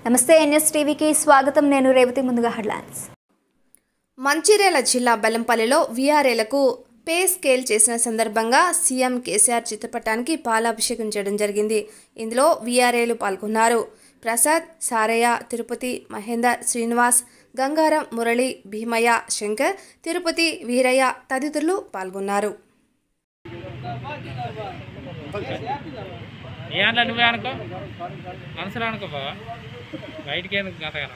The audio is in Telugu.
నమస్తే ఎన్ఎస్ టీవీకి స్వాగతం నేను రేవతి ముందుగా హెడ్లైన్స్ మంచిర్యాల జిల్లా బెల్లంపల్లిలో వీఆర్ఏలకు పే స్కేల్ చేసిన సందర్భంగా సీఎం కేసీఆర్ చిత్రపటానికి పాలాభిషేకం చేయడం జరిగింది ఇందులో వీఆర్ఏలు పాల్గొన్నారు ప్రసాద్ సారయ్య తిరుపతి మహేందర్ శ్రీనివాస్ గంగారం మురళి భీమయ్య శంకర్ తిరుపతి వీరయ్య తదితరులు పాల్గొన్నారు ఏ అంట్లో నువ్వే అనుకో మనసులో అనుకో బావా బయటికి ఎందుకు గతగనం